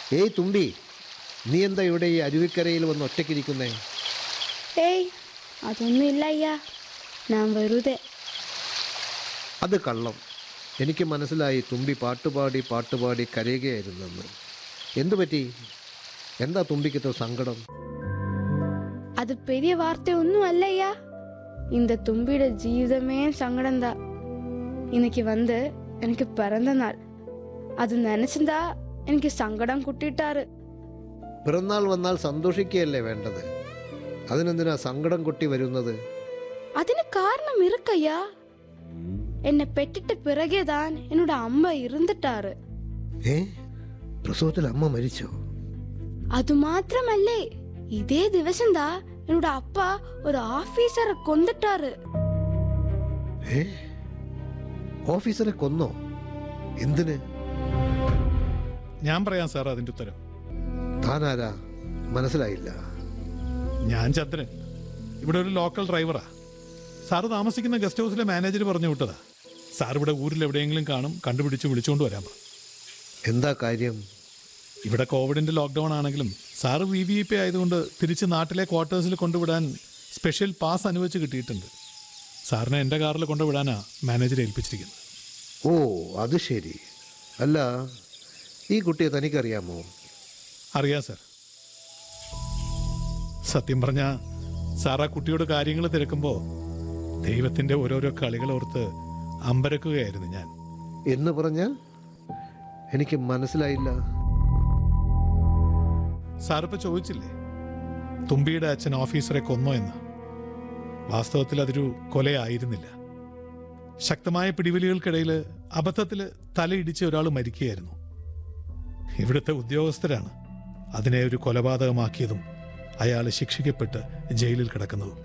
ഏയ് തുമ്പി നീ എന്താ ഇവിടെ ഈ അരുവിക്കരയിൽ വന്ന് ഒറ്റയ്ക്കിരിക്കുന്നേ ഏയ് അതൊന്നുമില്ല അയ്യാ ഞാൻ വെറുതെ അത് കള്ളം എനിക്ക് മനസ്സിലായി തുമ്പി പാട്ടുപാടി പാട്ടുപാടി കരയുകയായിരുന്നെന്ന് എന്തു പറ്റി എന്താ തുമ്പിക്കത്തെ സങ്കടം அது பெரிய வார்த்தை ஒன்றும் அல்லையா இந்த தும்பியோட ஜீவிதமே சங்கடம் தான் இன்னைக்கு வந்து எனக்கு பிறந்த நாள் அது நினைச்சிருந்தா எனக்கு சங்கடம் குட்டிட்டாரு പിറന്നാൾ വന്നാൽ സന്തോഷിക്കുകയല്ലേ വേണ്ടത് അതിനെന്തിനാ സങ്കടം കൊട്ടി വരുന്നത് അതിന് காரணம் இருக்கையா என்னை பெற்றுட்ட பிறகேதான் என்னோட அம்மா இருந்துட்டாரு ഏ പ്രസവത്തിൽ അമ്മ മരിച്ചോ அது மாத்திரமல்லே இதே ദിവസம்தான் என்னோட அப்பா ஒரு ஆபீசரை கொந்துட்டாரு ഏ ഓഫീസറെ കൊന്നോ എന്തിന് ഞാൻ പറയാം സാർ അതിൻ്റെ ഉത്തരം താനാരാ മനസ്സിലായില്ല ഞാൻ ചന്ദ്രൻ ഇവിടെ ഒരു ലോക്കൽ ഡ്രൈവറാ സാറ് താമസിക്കുന്ന ഗസ്റ്റ് ഹൗസിലെ മാനേജർ പറഞ്ഞു വിട്ടതാ സാർ ഇവിടെ ഊരിൽ എവിടെയെങ്കിലും കാണും കണ്ടുപിടിച്ച് വിളിച്ചുകൊണ്ട് വരാൻ പറ എന്താ കാര്യം ഇവിടെ കോവിഡിന്റെ ലോക്ക്ഡൗൺ ആണെങ്കിലും സാറ് വി വി പി ആയതുകൊണ്ട് തിരിച്ച് നാട്ടിലെ ക്വാർട്ടേഴ്സിൽ കൊണ്ടുവിടാൻ സ്പെഷ്യൽ പാസ് അനുവദിച്ച് കിട്ടിയിട്ടുണ്ട് സാറിനെ എൻ്റെ കാറിൽ കൊണ്ടുവിടാനാ മാനേജർ ഏൽപ്പിച്ചിരിക്കുന്നത് ഓ അത് ശരി അല്ല ഈ കുട്ടിയെ തനിക്കറിയാമോ അറിയാം സാർ സത്യം പറഞ്ഞ സാർ ആ കുട്ടിയോട് കാര്യങ്ങൾ തിരക്കുമ്പോൾ ദൈവത്തിന്റെ ഓരോരോ കളികൾ ഓർത്ത് അമ്പരക്കുകയായിരുന്നു ഞാൻ എന്ന് പറഞ്ഞാൽ എനിക്ക് മനസ്സിലായില്ല സാർ ഇപ്പൊ ചോദിച്ചില്ലേ തുമ്പിയുടെ അച്ഛൻ ഓഫീസറെ കൊന്നോ എന്ന് വാസ്തവത്തിൽ അതൊരു കൊലയായിരുന്നില്ല ശക്തമായ പിടിവലികൾക്കിടയിൽ അബദ്ധത്തിൽ തലയിടിച്ച് ഒരാൾ മരിക്കുകയായിരുന്നു ഇവിടുത്തെ ഉദ്യോഗസ്ഥരാണ് അതിനെ ഒരു കൊലപാതകമാക്കിയതും അയാൾ ശിക്ഷിക്കപ്പെട്ട് ജയിലിൽ കിടക്കുന്നതും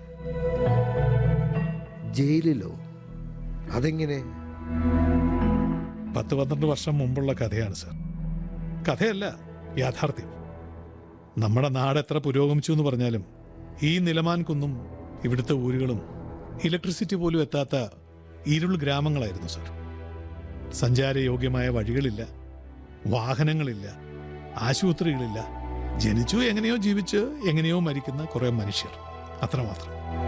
ജയിലിലോ അതെങ്ങനെ പത്ത് പന്ത്രണ്ട് വർഷം മുമ്പുള്ള കഥയാണ് സർ കഥയല്ല യാഥാർത്ഥ്യം നമ്മുടെ നാട് എത്ര പുരോഗമിച്ചു എന്ന് പറഞ്ഞാലും ഈ നിലമാൻ കുന്നും ഇവിടുത്തെ ഊരുകളും ഇലക്ട്രിസിറ്റി പോലും എത്താത്ത ഇരുൾ ഗ്രാമങ്ങളായിരുന്നു സർ സഞ്ചാരയോഗ്യമായ വഴികളില്ല വാഹനങ്ങളില്ല ആശുപത്രികളില്ല ജനിച്ചു എങ്ങനെയോ ജീവിച്ച് എങ്ങനെയോ മരിക്കുന്ന കുറെ മനുഷ്യർ അത്രമാത്രം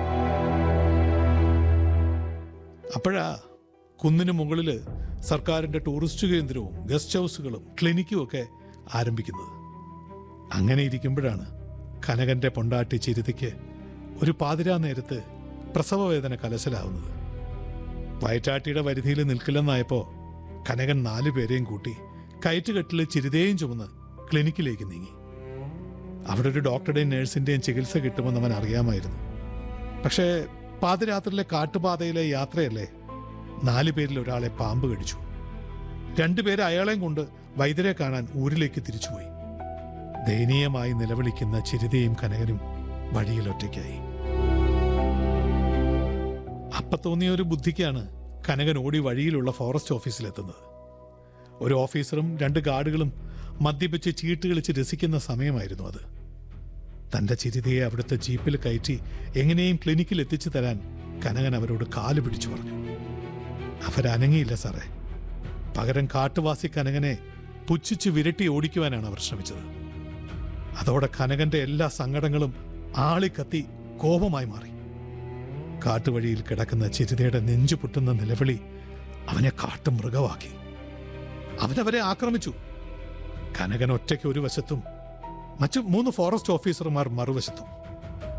അപ്പോഴാ കുന്നിന് മുകളിൽ സർക്കാരിന്റെ ടൂറിസ്റ്റ് കേന്ദ്രവും ഗസ്റ്റ് ഹൗസുകളും ക്ലിനിക്കും ഒക്കെ ആരംഭിക്കുന്നത് അങ്ങനെ ഇരിക്കുമ്പോഴാണ് കനകന്റെ പൊണ്ടാട്ടി ചിരുതിക്ക് ഒരു പാതിരാ നേരത്ത് പ്രസവവേദന കലശലാവുന്നത് വയറ്റാട്ടിയുടെ പരിധിയിൽ നിൽക്കില്ലെന്നായപ്പോ കനകൻ നാലു പേരെയും കൂട്ടി കയറ്റുകെട്ടിൽ ചിരുതയും ചുമന്ന് ക്ലിനിക്കിലേക്ക് നീങ്ങി അവിടെ ഒരു ഡോക്ടറുടെയും നഴ്സിന്റെയും ചികിത്സ കിട്ടുമെന്ന് അവൻ അറിയാമായിരുന്നു പക്ഷേ പാതിരാത്രിയിലെ കാട്ടുപാതയിലെ യാത്രയല്ലേ നാലു പേരിൽ ഒരാളെ പാമ്പ് കടിച്ചു രണ്ടുപേരെ അയാളെയും കൊണ്ട് വൈദ്യരെ കാണാൻ ഊരിലേക്ക് തിരിച്ചുപോയി ദയനീയമായി നിലവിളിക്കുന്ന ചിരിതയും കനകനും വഴിയിൽ ഒറ്റയ്ക്കായി അപ്പ തോന്നിയ ഒരു ബുദ്ധിക്കാണ് കനകൻ ഓടി വഴിയിലുള്ള ഫോറസ്റ്റ് ഓഫീസിലെത്തുന്നത് ഒരു ഓഫീസറും രണ്ട് ഗാർഡുകളും മദ്യപിച്ച് ചീട്ട് കളിച്ച് രസിക്കുന്ന സമയമായിരുന്നു അത് തന്റെ ചിരിതയെ അവിടുത്തെ ജീപ്പിൽ കയറ്റി എങ്ങനെയും ക്ലിനിക്കിൽ എത്തിച്ചു തരാൻ കനകൻ അവരോട് കാല് പിടിച്ചു പറഞ്ഞു അവരനങ്ങിയില്ല സാറേ പകരം കാട്ടുവാസി കനകനെ പുച്ഛിച്ച് വിരട്ടി ഓടിക്കുവാനാണ് അവർ ശ്രമിച്ചത് അതോടെ കനകന്റെ എല്ലാ സങ്കടങ്ങളും ആളിക്കത്തി കോപമായി മാറി കാട്ടുവഴിയിൽ കിടക്കുന്ന ചിരിതയുടെ നെഞ്ചു പൊട്ടുന്ന നിലവിളി അവനെ കാട്ടുമൃഗമാക്കി അവനവരെ ആക്രമിച്ചു കനകൻ ഒറ്റയ്ക്ക് ഒരു വശത്തും മറ്റു മൂന്ന് ഫോറസ്റ്റ് ഓഫീസർമാർ മറുവശത്തും